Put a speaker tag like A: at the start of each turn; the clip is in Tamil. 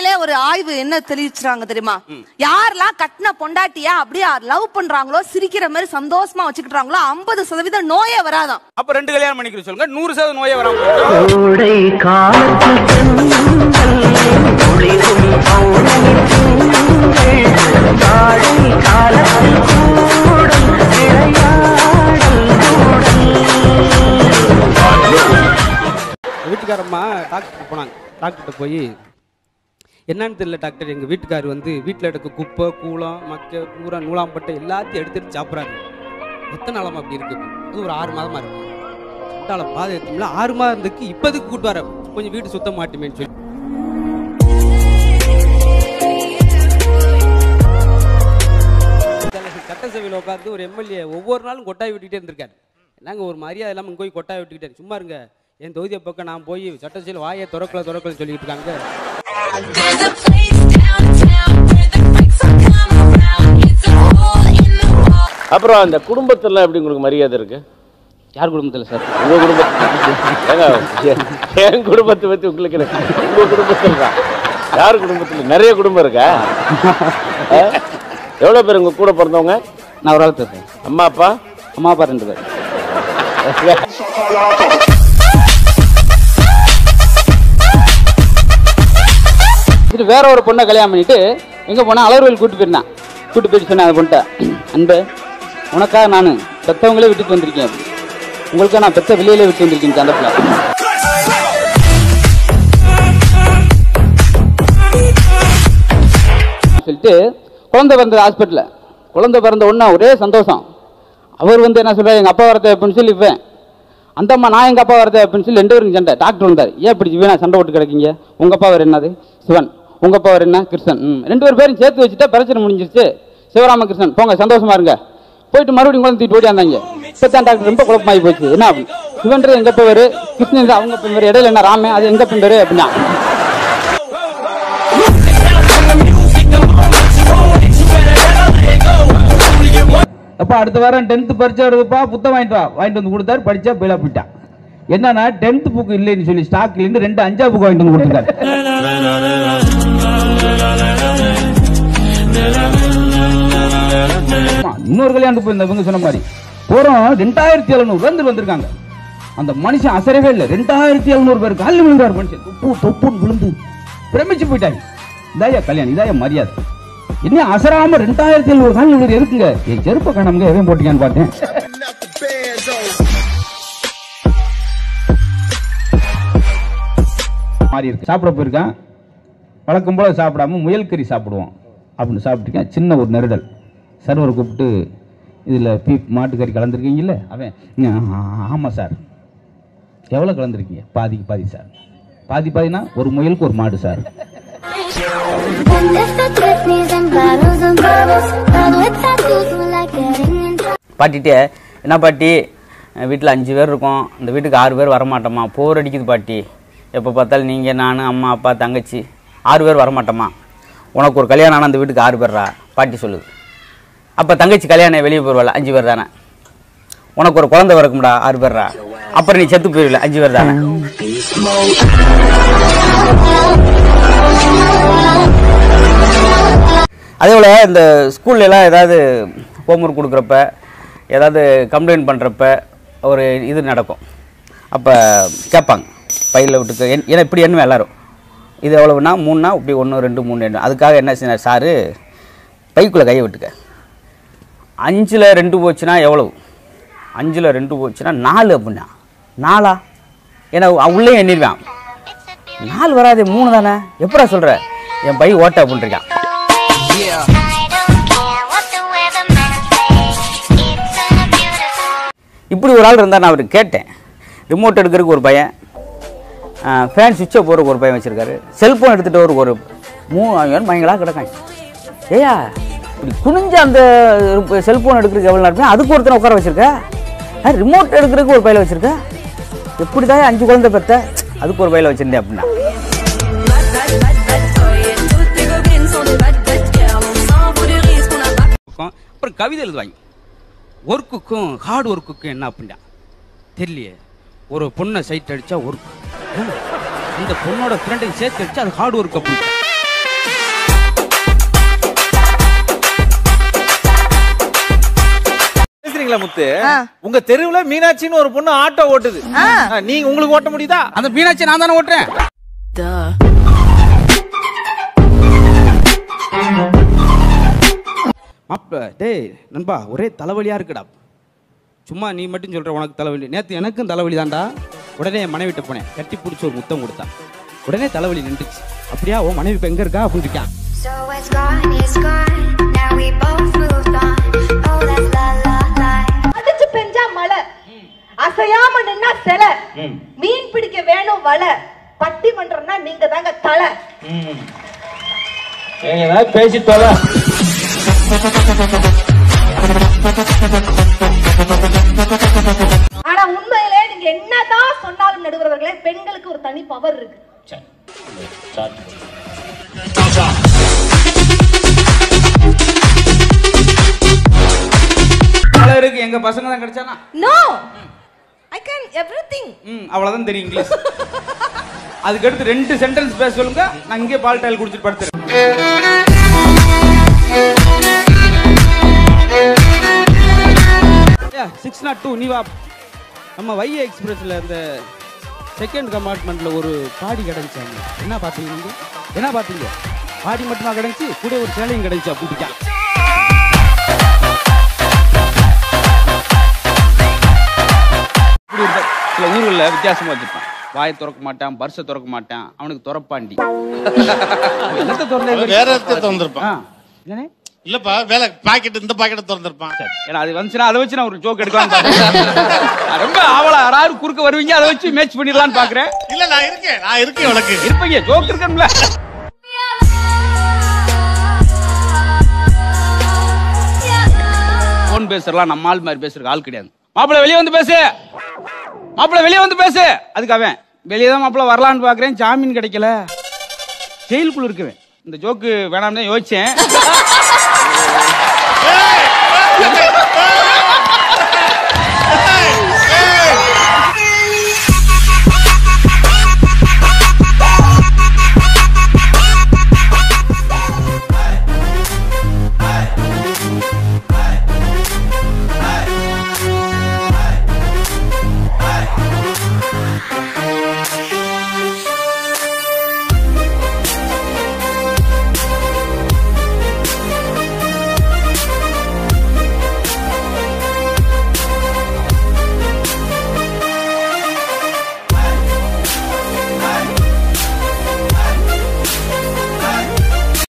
A: உண்மையிலே ஒரு ஆய்வு என்ன தெளிச்சுறாங்க தெரியுமா யாரெல்லாம் கட்டின பொண்டாட்டியா அப்படியே லவ் பண்றாங்களோ சிரிக்கிற மாதிரி சந்தோஷமா வச்சுக்கிட்டாங்களோ ஐம்பது சதவீதம் நோயே வராதாம்
B: அப்ப ரெண்டு கல்யாணம் பண்ணிக்கிற சொல்லுங்க நூறு சதவீதம் நோயே வராம
C: கோடை காலத்து பெண்கள் குளிரும் பௌர்ணமி திங்கள் வாடை காலத்தில் கூடும் விளையாடல் கூடல்
D: வீட்டுக்காரம்மா டாக்டர் போனாங்க டாக்டர்கிட்ட போய் என்னன்னு தெரியல டாக்டர் எங்கள் வீட்டுக்கார் வந்து வீட்டில் எடுக்க குப்பை கூளம் மக்க கூரை நூலாம்பட்டை எல்லாத்தையும் எடுத்து எடுத்து சாப்பிட்றாரு எத்தனை நாளமா அப்படி இருக்கு அது ஒரு ஆறு மாதமா இருக்கு சண்டால பாதை எடுத்தோம்ல ஆறு மாதம் இருந்துக்கு இப்போதைக்கு கூட்டு வர கொஞ்சம் வீடு சுத்தம் மாட்டுமேன்னு சொல்லி சட்டசபையில் உட்காந்து ஒரு எம்எல்ஏ ஒவ்வொரு நாளும் கொட்டாய் விட்டுக்கிட்டே இருந்திருக்காரு நாங்க ஒரு மரியாதை இல்லாமல் இங்கே போய் கொட்டாய் விட்டுக்கிட்டே சும்மா இருங்க என் தொகுதியை பக்கம் நான் போய் சட்டசபையில் வாயை திறக்கல திறக்கல சொல்லிட்டு இருக்காங்க
E: There's a place downtown where the freaks all come around. It's a hole in the wall.
F: அப்புறம் அந்த குடும்பத்துல எப்படி உங்களுக்கு மரியாதை இருக்கு
D: யார் குடும்பத்தில் சார்
F: உங்க குடும்பம் ஏங்க, என்- என் குடும்பத்தை பத்தி உங்களுக்கு என்ன? உங்க குடும்பத்தில் தான் யார் குடும்பத்துல நிறைய குடும்பம் இருக்கா ஆ? எவ்வளவு பேர் உங்க கூட பிறந்தவங்க
D: நான் ஒரு ஆள் பேசுறேன்
F: அம்மா அப்பா
D: அம்மா அப்பா ரெண்டு பேர் இது வேற ஒரு பொண்ணை கல்யாணம் பண்ணிட்டு எங்க போனா அலர்வேல் கூட்டு போயிருந்தான் கூட்டு போயிட்டு சொன்னேன் அந்த பொண்ணை அன்பு உனக்காக நான் பெத்தவங்களே விட்டுட்டு வந்திருக்கேன் உங்களுக்காக நான் பெத்த வெளியிலே விட்டு வந்திருக்கேன் அந்த பிள்ளை சொல்லிட்டு குழந்தை பிறந்தது ஹாஸ்பிட்டலில் குழந்தை பிறந்த உடனே ஒரே சந்தோஷம் அவர் வந்து என்ன சொல்றாரு எங்க அப்பா வரத அப்படின்னு சொல்லி இவன் அந்த அம்மா நான் எங்க அப்பா வரத அப்படின்னு சொல்லி ரெண்டு பேரும் சண்டை டாக்டர் வந்தார் ஏன் இப்படி வீணா சண்டை போட்டு கிடக்கீங்க உங்க அப்பா வேறு என்னது சிவன் உங்க அப்பா வேறு என்ன கிருஷ்ணன் ம் ரெண்டு பேர் பேரும் சேர்த்து வச்சுட்டா பிரச்சனை முடிஞ்சிருச்சு சிவராமகிருஷ்ணன் போங்க சந்தோஷமா இருங்க போயிட்டு மறுபடியும் குழந்தை தூக்கிட்டு ஓடியாந்தாங்க இப்பதான் டாக்டர் ரொம்ப குழப்பமாகி போச்சு என்ன ஆகும்? சிவன்றது எங்க பேரு கிருஷ்ணன் அவங்க பேர் இடையில என்ன ராமே அது எங்க பேரு அப்படின்னா
G: அப்பா அடுத்த வாரம் டென்த்து பரிச்சை வருதுப்பா புத்தகம் வாங்கிட்டு வா வாங்கிட்டு வந்து கொடுத்தாரு படிச்சா பயிலா போயிட்டான் என்னன்னா டென்த் புக் இல்லைன்னு சொல்லி ஸ்டாக் இல்லைன்னு ரெண்டு அஞ்சா புக் வாங்கிட்டு வந்து கொடுத்துருக்காரு ஆமா, இன்னொரு கல்யாணத்துக்கு போயிருந்த இவங்க சொன்ன மாதிரி போறோம் ரெண்டாயிரத்தி எழுநூறு வந்து வந்திருக்காங்க அந்த மனுஷன் அசரவே இல்லை ரெண்டாயிரத்தி எழுநூறு பேர் காலில் விழுந்தார் மனுஷன் தொப்பு தொப்புன்னு விழுந்து பிரமிச்சு போயிட்டாங்க இதாயா கல்யாணம் இதாயா மரியாதை என்ன அசராம ரெண்டாயிரத்தி எழுநூறு காலில் விழுந்து இருக்குங்க என் செருப்ப காணாமங்க எவன் போட்டீங்கன்னு பார்த்தேன் மாறி இருக்கு சாப்பிட போயிருக்கான் வழக்கம் போல சாப்பிடாம முயல் கறி சாப்பிடுவோம் அப்படின்னு சாப்பிட்டுருக்கேன் சின்ன ஒரு நெருடல் சர்வர் கூப்பிட்டு இதில் பீப் மாட்டுக்கறி கலந்துருக்கீங்கல்ல அவன் "ஆ, ஆமாம் சார் எவ்வளோ கலந்துருக்கீங்க பாதிக்கு பாதி சார் பாதி பாதினா ஒரு முயலுக்கு ஒரு மாடு sir
E: And if the Britneys and bottles and bottles, all with tattoos were like getting in trouble.
H: பாட்டிகிட்டே என்ன பாட்டி வீட்டில் அஞ்சு பேர் இருக்கோம் இந்த வீட்டுக்கு ஆறு பேர் வரமாட்டோமா போர் அடிக்குது பாட்டி எப்போ பார்த்தாலும் நீங்கள் நான் அம்மா அப்பா தங்கச்சி ஆறு பேர் வரமாட்டோமா உனக்கு ஒரு கல்யாணம் ஆனால் அந்த வீட்டுக்கு ஆறு பேர்ரா பாட்டி சொல்லுது அப்போ தங்கச்சி கல்யாணம் வெளியே போயிடுவாள் அஞ்சு பேர் தானே உனக்கு ஒரு குழந்தை பிறக்கும்டா ஆறு பேர்ரா அப்புறம் நீ செத்து போயிடல அஞ்சு பேர் தானே அதே போல் இந்த ஸ்கூல்ல எல்லாம் ஏதாவது ஹோம்ஒர்க் கொடுக்குறப்ப ஏதாவது கம்ப்ளைண்ட் பண்ணுறப்ப ஒரு இது நடக்கும் அப்போ கேட்பாங்க பையில் விட்டுக்க என் ஏன்னா இப்படி எண்ணுவேன் எல்லாரும் இது எவ்வளவுனா மூணுனா இப்படி ஒன்று ரெண்டு மூணு எண்ணு அதுக்காக என்ன செய்ய சாரு பைக்குள்ளே கையை விட்டுக்க அஞ்சில் ரெண்டு போச்சுன்னா எவ்வளவு அஞ்சில் ரெண்டு போச்சுன்னா நாலு அப்படின்னா நாலா ஏன்னா அவன் உள்ளே எண்ணிடுவான் நாலு வராதே மூணு தானே எப்படா சொல்கிற என் பை ஓட்ட அப்படின்ட்டுருக்கான் இப்படி ஒரு ஆள் இருந்தால் நான் அவருக்கு கேட்டேன் ரிமோட் எடுக்கிறதுக்கு ஒரு பையன் ஃபேன் சுவிட்சை போகிறதுக்கு ஒரு பையன் வச்சுருக்காரு செல்ஃபோன் எடுத்துகிட்டு ஒரு ஒரு மூணு பயங்களாக கிடக்காங்க ஏயா இப்படி குனிஞ்ச அந்த செல்ஃபோன் எடுக்கிறதுக்கு எவ்வளோ நேரம் அதுக்கு ஒருத்தனை உட்கார வச்சிருக்க ரிமோட் எடுக்கிறதுக்கு ஒரு பையில வச்சிருக்க எப்படி தான் அஞ்சு குழந்தை பெற்ற அதுக்கு ஒரு பையில வச்சிருந்தேன் அப்படின்னா
D: இருக்கும். அப்புறம் கவிதை எழுதுவாங்க ஒர்க்குக்கும் ஹார்ட் ஒர்க்குக்கும் என்ன அப்படின்னா தெரியலையே ஒரு பொண்ணை சைட் அடிச்சா ஒர்க் அந்த பொண்ணோட ஃப்ரெண்டையும் சேர்த்து அடிச்சா அது ஹார்ட் ஒர்க் அப்படி
I: பாத்தீங்களா முத்து
A: ஆ.
I: உங்க தெருவுல மீனாட்சின்னு ஒரு பொண்ணு ஆட்டோ ஓட்டுது
A: ஆ.
I: ஆ, நீங்க உங்களுக்கு ஓட்ட முடியுதா
B: அந்த மீனாட்சி நான் தானே ஓட்டுறேன்
G: மாப்ப டேய் நண்பா ஒரே தலைவலியா இருக்குடா சும்மா நீ மட்டும் சொல்ற உனக்கு தலைவலி நேத்து எனக்கும் தலைவலி தான்டா உடனே என் மனைவிட்ட போனேன் கட்டி பிடிச்சி ஒரு முத்தம் கொடுத்தா உடனே தலைவலி நின்றுச்சு அப்படியா உன் மனைவி இப்ப எங்க இருக்கா அப்படின்னு இருக்கான்
E: So it's gone, it's gone. Now we both moved on. Oh, that's la la la.
A: அடிச்சு பெஞ்சா மழை அசையாம நின்னா சிலை மீன் பிடிக்க வேணும் வலை பட்டிமன்றம்னா நீங்க தாங்க தலை
F: ஏதாவது பேசி தொலை
A: ஆனா உண்மையிலே நீங்க என்னதான் சொன்னாலும் நடுவர்களே பெண்களுக்கு ஒரு தனி பவர் இருக்கு
G: பலருக்கு எங்க பசங்க தான் கிடைச்சானா
A: no I can everything
G: hmm அவ்வளவுதான் தெரியும் இங்கிலீஷ் அதுக்கு அடுத்து ரெண்டு சென்டென்ஸ் பேச சொல்லுங்க நான் இங்கே பால் டைல் குடிச்சிட்டு படுத்துறேன் சிக்ஸ் நாட் டூ நீ வா நம்ம வைஏ எக்ஸ்பிரஸ்ல இந்த செகண்ட் கம்பார்ட்மெண்ட்ல ஒரு பாடி கிடைச்சாங்க என்ன பார்த்தீங்க நீங்க என்ன பார்த்தீங்க பாடி மட்டுமா கிடைச்சி கூட ஒரு சேலையும் கிடைச்சா பூட்டிக்கா இப்படி இருப்பார். சில ஊர்களில் வித்தியாசமா வச்சிருப்பான் வாயை திறக்க மாட்டான் பர்ஸை திறக்க மாட்டான் அவனுக்கு துறப்பாண்டி என்னத்தை திறந்தே
J: வேற இடத்த திறந்திருப்பான்
G: ஆ, என்னண்ணே?
J: இல்லப்பா வேலை பாக்கெட் இந்த பாக்கெட்டை திறந்திருப்பான்
G: ஏன்னா அது வந்துச்சுன்னா அதை வச்சு நான் ஒரு ஜோக் எடுக்கலாம்னு பாக்குறேன். நான் ரொம்ப ஆவலா யாராவது குறுக்க வருவீங்க அதை வச்சு மேட்ச் பண்ணிடலாம்னு பாக்குறேன்
J: இல்ல நான் இருக்கேன் நான் இருக்கேன் உனக்கு
G: இருப்பீங்க ஜோக் இருக்கணும்ல போன் பேசுறலாம் நம்ம ஆள் மாதிரி பேசுறதுக்கு ஆள் கிடையாது மாப்பிள்ளை வெளியே வந்து பேசு மாப்பிள்ளை வெளியே வந்து பேசு அதுக்கு அவன் வெளியே தான் மாப்பிள்ளை வரலான்னு பாக்குறேன் ஜாமீன் கிடைக்கல ஜெயிலுக்குள்ள இருக்குவேன் இந்த ஜோக்கு வேணாம்னு தான் யோசிச்சேன்
J: ஏய்,